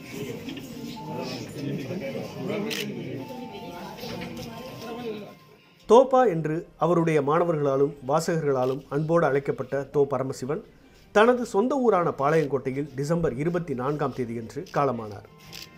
தோப்பா என்று அவருடைய மாணவர்களாலும் வாசகர்களாலும் அன்போடு அழைக்கப்பட்ட தோ பரமசிவன் தனது சொந்த ஊரான பாளையங்கோட்டையில் டிசம்பர் இருபத்தி நான்காம் தேதியன்று காலமானார்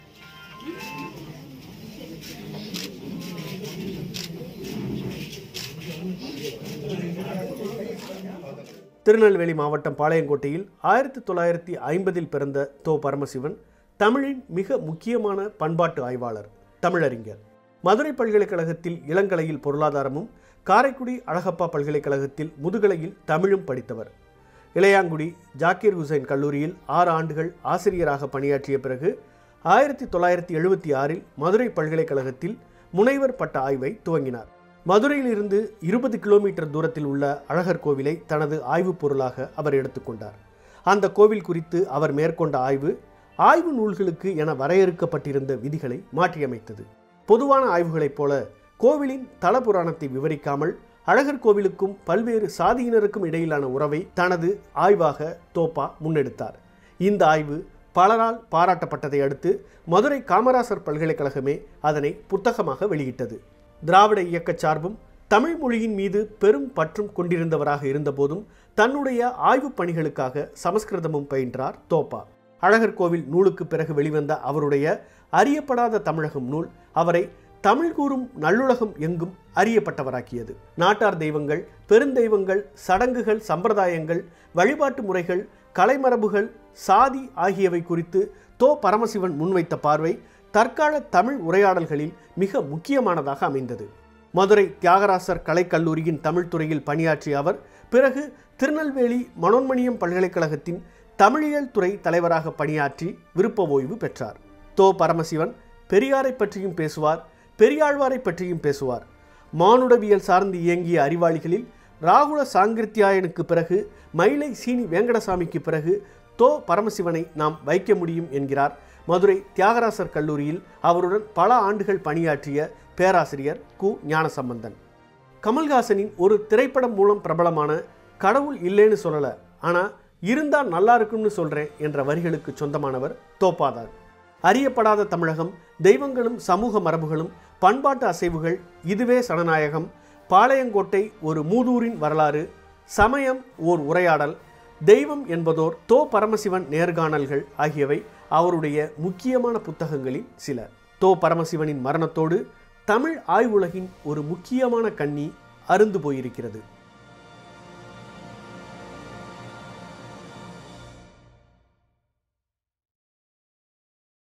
திருநெல்வேலி மாவட்டம் பாளையங்கோட்டையில் ஆயிரத்தி தொள்ளாயிரத்தி ஐம்பதில் பிறந்த தோ பரமசிவன் தமிழின் மிக முக்கியமான பண்பாட்டு ஆய்வாளர் தமிழறிஞர் மதுரை பல்கலைக்கழகத்தில் இளங்கலையில் பொருளாதாரமும் காரைக்குடி அழகப்பா பல்கலைக்கழகத்தில் முதுகலையில் தமிழும் படித்தவர் இளையாங்குடி ஜாக்கீர் ஹுசைன் கல்லூரியில் ஆறு ஆண்டுகள் ஆசிரியராக பணியாற்றிய பிறகு ஆயிரத்தி தொள்ளாயிரத்தி எழுபத்தி ஆறில் மதுரை பல்கலைக்கழகத்தில் முனைவர் பட்ட ஆய்வை துவங்கினார் மதுரையிலிருந்து இருபது கிலோமீட்டர் தூரத்தில் உள்ள அழகர் கோவிலை தனது ஆய்வுப் பொருளாக அவர் எடுத்துக்கொண்டார் அந்த கோவில் குறித்து அவர் மேற்கொண்ட ஆய்வு ஆய்வு நூல்களுக்கு என வரையறுக்கப்பட்டிருந்த விதிகளை மாற்றியமைத்தது பொதுவான ஆய்வுகளைப் போல கோவிலின் தல புராணத்தை விவரிக்காமல் அழகர் கோவிலுக்கும் பல்வேறு சாதியினருக்கும் இடையிலான உறவை தனது ஆய்வாக தோப்பா முன்னெடுத்தார் இந்த ஆய்வு பலரால் பாராட்டப்பட்டதை அடுத்து மதுரை காமராசர் பல்கலைக்கழகமே அதனை புத்தகமாக வெளியிட்டது திராவிட இயக்கச் சார்பும் தமிழ் மொழியின் மீது பெரும் பற்றும் கொண்டிருந்தவராக இருந்தபோதும் தன்னுடைய ஆய்வுப் பணிகளுக்காக சமஸ்கிருதமும் பயின்றார் தோப்பா அழகர் கோவில் நூலுக்கு பிறகு வெளிவந்த அவருடைய அறியப்படாத தமிழகம் நூல் அவரை தமிழ் கூறும் நல்லுலகம் எங்கும் அறியப்பட்டவராக்கியது நாட்டார் தெய்வங்கள் பெருந்தெய்வங்கள் சடங்குகள் சம்பிரதாயங்கள் வழிபாட்டு முறைகள் கலைமரபுகள் சாதி ஆகியவை குறித்து தோ பரமசிவன் முன்வைத்த பார்வை தற்கால தமிழ் உரையாடல்களில் மிக முக்கியமானதாக அமைந்தது மதுரை தியாகராசர் கலைக்கல்லூரியின் தமிழ் துறையில் பணியாற்றிய அவர் பிறகு திருநெல்வேலி மனோன்மணியம் பல்கலைக்கழகத்தின் தமிழியல் துறை தலைவராக பணியாற்றி விருப்ப ஓய்வு பெற்றார் தோ பரமசிவன் பெரியாரை பற்றியும் பேசுவார் பெரியாழ்வாரை பற்றியும் பேசுவார் மானுடவியல் சார்ந்து இயங்கிய அறிவாளிகளில் ராகுல சாங்கிருத்தியாயனுக்கு பிறகு மயிலை சீனி வேங்கடசாமிக்கு பிறகு தோ பரமசிவனை நாம் வைக்க முடியும் என்கிறார் மதுரை தியாகராசர் கல்லூரியில் அவருடன் பல ஆண்டுகள் பணியாற்றிய பேராசிரியர் கு ஞானசம்பந்தன் கமல்ஹாசனின் ஒரு திரைப்படம் மூலம் பிரபலமான கடவுள் இல்லைன்னு சொல்லலை ஆனால் இருந்தால் நல்லா இருக்கும்னு சொல்கிறேன் என்ற வரிகளுக்கு சொந்தமானவர் தோப்பாதார் அறியப்படாத தமிழகம் தெய்வங்களும் சமூக மரபுகளும் பண்பாட்டு அசைவுகள் இதுவே சனநாயகம் பாளையங்கோட்டை ஒரு மூதூரின் வரலாறு சமயம் ஓர் உரையாடல் தெய்வம் என்பதோர் தோ பரமசிவன் நேர்காணல்கள் ஆகியவை அவருடைய முக்கியமான புத்தகங்களில் சில தோ பரமசிவனின் மரணத்தோடு தமிழ் ஆய்வுலகின் ஒரு முக்கியமான கண்ணி அருந்து போயிருக்கிறது